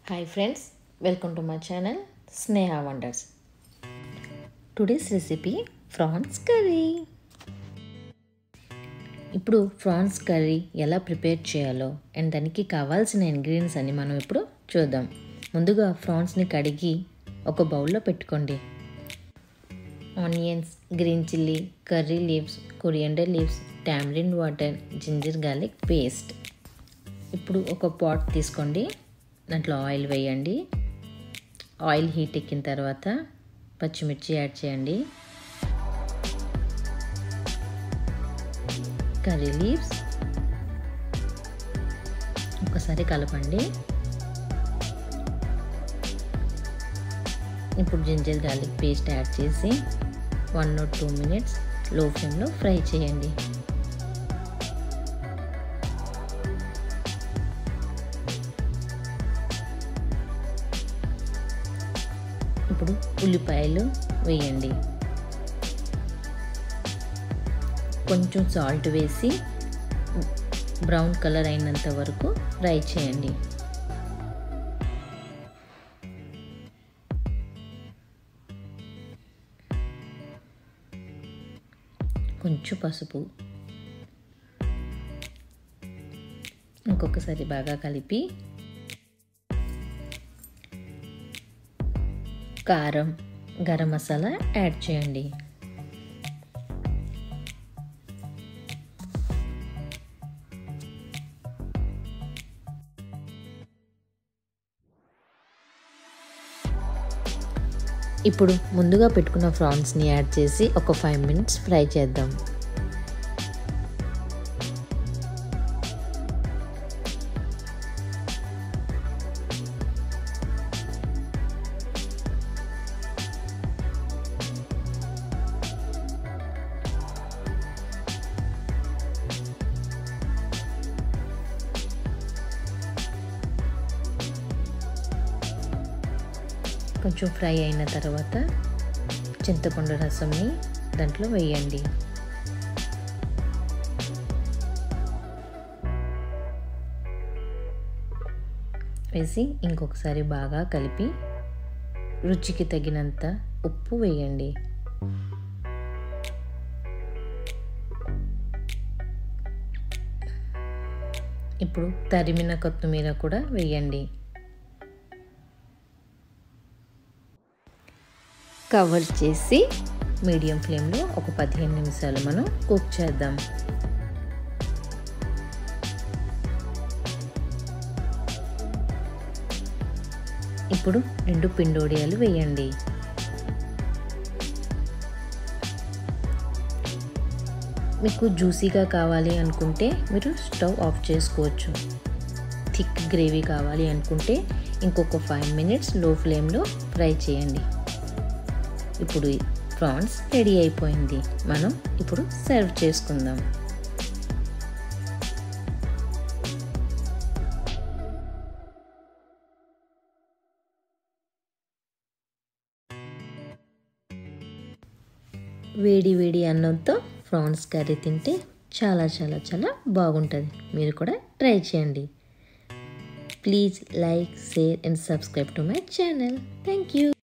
hi friends welcome to my channel Sneha wonders today's recipe prawns curry ఇప్పుడు prawns curry ఎలా prepare చేయాలో and దానికి కావాల్సిన ఇంగ్రీడియంట్స్ అని మనం ఇప్పుడు చూద్దాం ముందుగా ఫ్రాన్స్ని కడిగి ఒక బౌల్లో పెట్టుకోండి onions green chilli curry leaves coriander leaves tamarind water ginger garlic paste ఇప్పుడు ఒక పాట్ తీసుకోండి దాంట్లో ఆయిల్ వేయండి ఆయిల్ హీట్ ఎక్కిన తర్వాత పచ్చిమిర్చి యాడ్ చేయండి కర్రీ లీవ్స్ ఒకసారి కలపండి ఇప్పుడు జింజర్ గార్లిక్ పేస్ట్ యాడ్ చేసి వన్ ఆర్ టూ మినిట్స్ లో ఫ్లేమ్లో ఫ్రై చేయండి ఇప్పుడు ఉల్లిపాయలు వేయండి కొంచెం సాల్ట్ వేసి బ్రౌన్ కలర్ అయినంత వరకు ఫ్రై చేయండి కొంచెం పసుపు ఇంకొకసారి బాగా కలిపి కారం గరం మసాలా యాడ్ చేయండి ఇప్పుడు ముందుగా పెట్టుకున్న ఫ్రాన్స్ని యాడ్ చేసి ఒక ఫైవ్ మినిట్స్ ఫ్రై చేద్దాం కొంచెం ఫ్రై అయిన తర్వాత చింతపండు రసంని దాంట్లో వేయండి వేసి ఇంకొకసారి బాగా కలిపి రుచికి తగినంత ఉప్పు వేయండి ఇప్పుడు తరిమిన కొత్తిమీర కూడా వేయండి కవర్ చేసి మీడియం ఫ్లేమ్లో ఒక పదిహేను నిమిషాలు మనం కుక్ చేద్దాం ఇప్పుడు రెండు పిండోడియాలు వేయండి మీకు జ్యూసీగా కావాలి అనుకుంటే మీరు స్టవ్ ఆఫ్ చేసుకోవచ్చు థిక్ గ్రేవీ కావాలి అనుకుంటే ఇంకొక ఫైవ్ మినిట్స్ లో ఫ్లేమ్లో ఫ్రై చేయండి ఇప్పుడు ప్రాన్స్ రెడీ అయిపోయింది మనం ఇప్పుడు సర్వ్ చేసుకుందాం వేడి వేడి అన్నంతో ప్రాన్స్ కర్రీ తింటే చాలా చాలా చాలా బాగుంటుంది మీరు కూడా ట్రై చేయండి please like share and subscribe to my channel thank you